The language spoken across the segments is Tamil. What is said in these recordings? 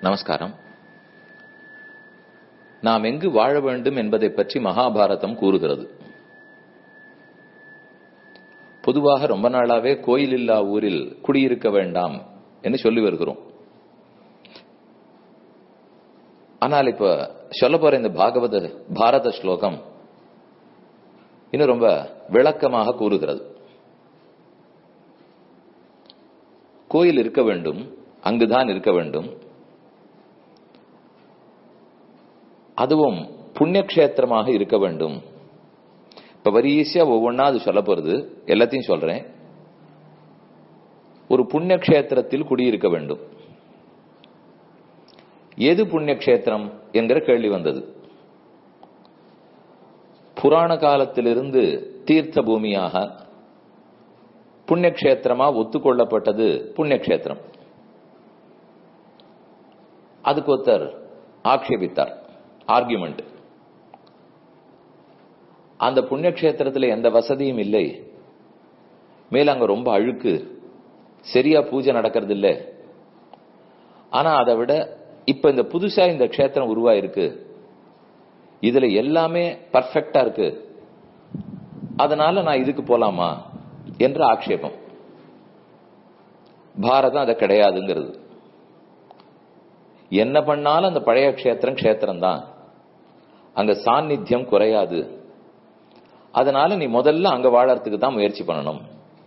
நமஸ்காரம் நாம் எங்கு வாழ வேண்டும் என்பதை பற்றி மகாபாரதம் கூறுகிறது பொதுவாக ரொம்ப நாளாவே கோயில் இல்லா ஊரில் குடியிருக்க வேண்டாம் என்று சொல்லி வருகிறோம் ஆனால் இப்ப சொல்ல போற இந்த பாகவத பாரத ஸ்லோகம் இன்னும் ரொம்ப விளக்கமாக கூறுகிறது கோயில் இருக்க வேண்டும் அங்குதான் இருக்க வேண்டும் அதுவும் புண்ணியக்ஷேத்திரமாக இருக்க வேண்டும் இப்ப வரிசையா ஒவ்வொன்னா அது சொல்ல போறது எல்லாத்தையும் சொல்றேன் ஒரு புண்ணியக்ஷேத்திரத்தில் குடியிருக்க வேண்டும் எது புண்ணியக்ஷேத்திரம் என்கிற கேள்வி வந்தது புராண காலத்திலிருந்து தீர்த்த பூமியாக புண்ணியக்ஷேத்திரமா ஒத்துக்கொள்ளப்பட்டது புண்ணியக்ஷேத்திரம் அதுக்கு ஒருத்தர் ஆக்ஷேபித்தார் ஆர்குமெண்ட் அந்த புண்ணியக்ஷேத்திரத்தில் எந்த வசதியும் இல்லை மேல அங்க ரொம்ப அழுக்கு சரியா பூஜை நடக்கிறது இல்லை ஆனா அதை விட இப்ப இந்த புதுசா இந்த க்ஷேத்திரம் உருவாயிருக்கு இதுல எல்லாமே பர்ஃபெக்டா இருக்கு அதனால நான் இதுக்கு போலாமா என்ற ஆக்ஷேபம் பாரதம் அதை கிடையாதுங்கிறது என்ன பண்ணாலும் அந்த பழைய க்ஷேத்திரம் க்ஷேத்திரம் தான் அங்க சாநித்தியம் குறையாது அதனால நீ முதல்ல அங்க வாழறதுக்கு தான் முயற்சி பண்ணணும்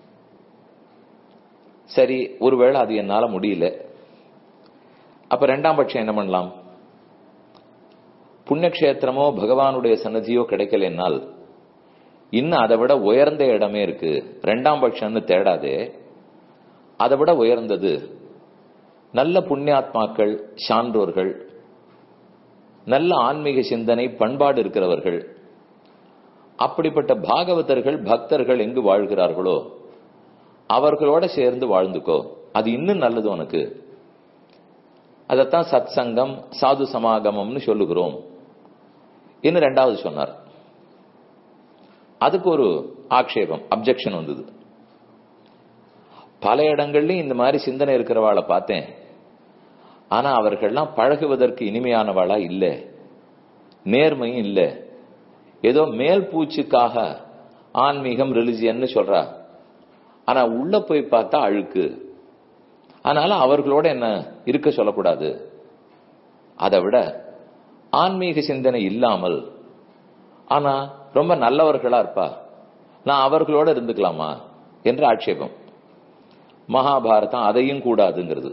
சரி ஒருவேளை அது என்னால முடியல அப்ப ரெண்டாம் பட்சம் என்ன பண்ணலாம் புண்ணியக்ஷேத்திரமோ பகவானுடைய சன்னதியோ கிடைக்கலனால் இன்னும் அதை விட உயர்ந்த இடமே இருக்கு ரெண்டாம் பட்சம்னு தேடாதே அதை விட உயர்ந்தது நல்ல புண்ணியாத்மாக்கள் சான்றோர்கள் நல்ல ஆன்மீக சிந்தனை பண்பாடு இருக்கிறவர்கள் அப்படிப்பட்ட பாகவதர்கள் பக்தர்கள் எங்கு வாழ்கிறார்களோ அவர்களோட சேர்ந்து வாழ்ந்துக்கோ அது இன்னும் நல்லது உனக்கு அதத்தான் சத் சங்கம் சாது சமாகமம்னு சொல்லுகிறோம் இன்னும் ரெண்டாவது சொன்னார் அதுக்கு ஒரு ஆக்ஷேபம் அப்செக்ஷன் வந்தது பல இடங்கள்லயும் இந்த மாதிரி சிந்தனை இருக்கிறவாளை பார்த்தேன் ஆனா அவர்கள்லாம் பழகுவதற்கு இனிமையானவாளா இல்ல நேர்மையும் இல்ல ஏதோ மேல் பூச்சுக்காக ஆன்மீகம் ரிலிஜியன்னு சொல்றா ஆனா உள்ள போய் பார்த்தா அழுக்கு அதனால அவர்களோட என்ன இருக்க சொல்லக்கூடாது அதை விட ஆன்மீக சிந்தனை இல்லாமல் ஆனா ரொம்ப நல்லவர்களா இருப்பா நான் அவர்களோட இருந்துக்கலாமா என்ற ஆட்சேபம் மகாபாரதம் அதையும் கூடாதுங்கிறது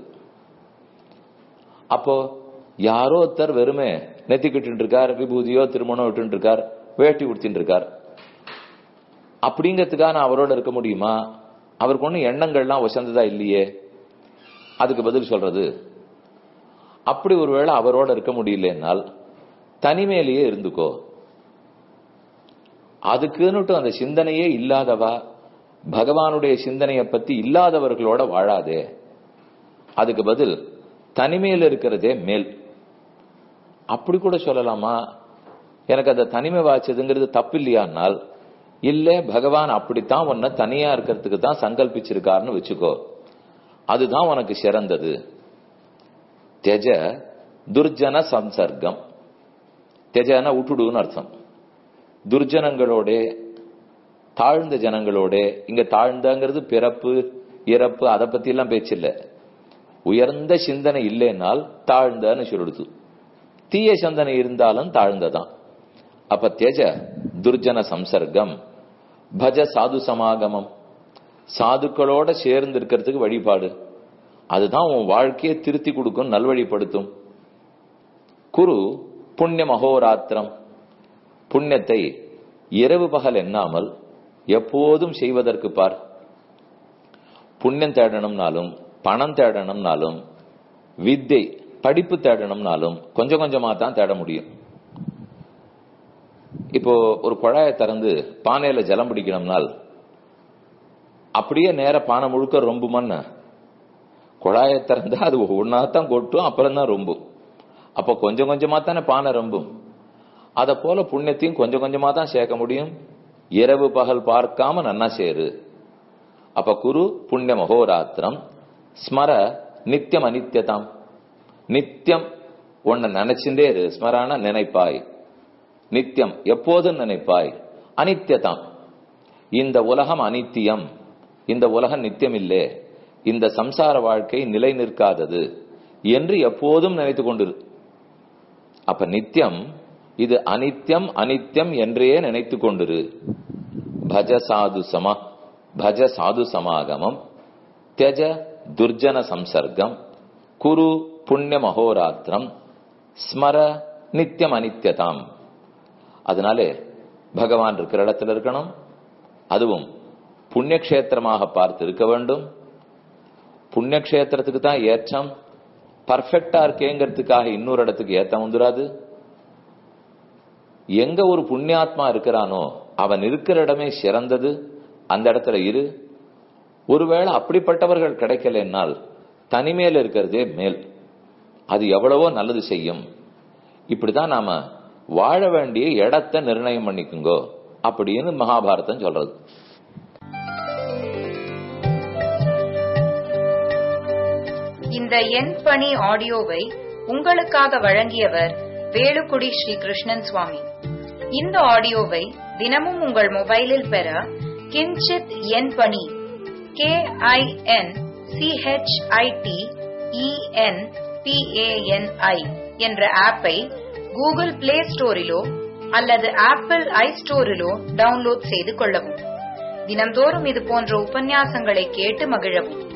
அப்போ யாரோ ஒருத்தர் வெறுமே நெத்திக்கிட்டு இருக்கார் விபூதியோ திருமணம் விட்டு இருக்கார் வேட்டி உடுத்திட்டு இருக்கார் அப்படிங்கிறதுக்காக நான் அவரோட இருக்க முடியுமா அவருக்கு ஒன்றும் எண்ணங்கள்லாம் வசந்ததா இல்லையே அதுக்கு பதில் சொல்றது அப்படி ஒருவேளை அவரோட இருக்க முடியலன்னால் தனிமையிலேயே இருந்துக்கோ அதுக்குன்னுட்டு அந்த சிந்தனையே இல்லாதவா பகவானுடைய சிந்தனையை பத்தி இல்லாதவர்களோட வாழாதே அதுக்கு பதில் தனிமையில் இருக்கிறதே மேல் அப்படி கூட சொல்லலாமா எனக்கு அந்த தனிமை வாய்ச்சதுங்கிறது தப்பு இல்லையானால் இல்ல பகவான் அப்படித்தான் உன்னை தனியா இருக்கிறதுக்கு தான் சங்கல்பிச்சிருக்காருன்னு வச்சுக்கோ அதுதான் உனக்கு சிறந்தது தெஜ துர்ஜன சம்சர்க்கம் தெஜன விட்டுடுன்னு அர்த்தம் துர்ஜனங்களோட தாழ்ந்த ஜனங்களோட இங்க தாழ்ந்தங்கிறது பிறப்பு இறப்பு அதை பத்தி எல்லாம் பேச்சில்ல உயர்ந்த சிந்தனை இல்லைனால் தாழ்ந்தன்னு சொல்லிடுது தீய சிந்தனை இருந்தாலும் தாழ்ந்ததான் அப்ப தேஜ துர்ஜன சம்சர்க்கம் பஜ சாது சமாகமம் சாதுக்களோட சேர்ந்து இருக்கிறதுக்கு வழிபாடு அதுதான் உன் வாழ்க்கையை திருத்தி கொடுக்கும் நல்வழிப்படுத்தும் குரு புண்ணிய மகோராத்திரம் புண்ணியத்தை இரவு பகல் எண்ணாமல் எப்போதும் செய்வதற்கு பார் புண்ணியம் தேடணும்னாலும் பணம் தேடணும்னாலும் வித்தை படிப்பு தேடணும்னாலும் கொஞ்சம் கொஞ்சமா தான் தேட முடியும் இப்போ ஒரு குழாயை திறந்து பானையில ஜலம் பிடிக்கணும்னால் அப்படியே நேர பானை முழுக்க ரொம்ப மண்ண குழாயை திறந்தா அது ஒன்னா தான் கொட்டும் அப்புறம் தான் ரொம்பும் அப்ப கொஞ்சம் கொஞ்சமா தானே பானை ரொம்பும் அத போல புண்ணியத்தையும் கொஞ்சம் கொஞ்சமா தான் சேர்க்க முடியும் இரவு பகல் பார்க்காம நன்னா சேரு அப்ப குரு புண்ணிய மகோராத்திரம் ஸ்மர நித்தியம் அனித்தியதாம் நித்தியம் உன்னை நினைச்சுட்டே இரு ஸ்மரான நினைப்பாய் நித்தியம் எப்போதும் நினைப்பாய் அனித்தியதாம் இந்த உலகம் அனித்தியம் இந்த உலகம் நித்தியம் இல்லே இந்த சம்சார வாழ்க்கை நிலை நிற்காதது என்று எப்போதும் நினைத்து கொண்டிரு அப்ப நித்தியம் இது அனித்தியம் அனித்தியம் என்றே நினைத்து கொண்டிரு பஜ சாது சம பஜ சாது சமாகமம் தியஜ துர்ஜன சம்சர்க்கம் குரு புண்ணிய மகோராத்திரம் ஸ்மர நித்தியம் அனித்தியதாம் அதனாலே பகவான் இருக்கிற இடத்துல இருக்கணும் அதுவும் புண்ணியக்ஷேத்திரமாக பார்த்து இருக்க வேண்டும் புண்ணியக்ஷேத்திரத்துக்கு தான் ஏற்றம் பர்ஃபெக்டா இருக்கேங்கிறதுக்காக இன்னொரு இடத்துக்கு ஏத்தம் வந்துடாது எங்க ஒரு புண்ணியாத்மா இருக்கிறானோ அவன் இருக்கிற இடமே சிறந்தது அந்த இடத்துல இரு ஒருவேளை அப்படிப்பட்டவர்கள் கிடைக்கலன்னால் தனிமேல இருக்கிறதே மேல் அது எவ்வளவோ நல்லது செய்யும் இப்படிதான் நாம வாழ வேண்டிய இடத்தை நிர்ணயம் பண்ணிக்குங்கோ அப்படின்னு மகாபாரதம் சொல்றது இந்த எண் பணி ஆடியோவை உங்களுக்காக வழங்கியவர் வேலுக்குடி ஸ்ரீ கிருஷ்ணன் சுவாமி இந்த ஆடியோவை தினமும் உங்கள் மொபைலில் பெற கிஞ்சித் எண் பணி கே ஐ என் சிஹெச்ஐடி இஎன் பிஏஎன்ஐ என்ற ஆப்பை கூகுள் பிளே ஸ்டோரிலோ அல்லது ஆப்பிள் ஐ ஸ்டோரிலோ டவுன்லோட் செய்து கொள்ளவும் தினம்தோறும் இது போன்ற உபன்யாசங்களை கேட்டு மகிழவும்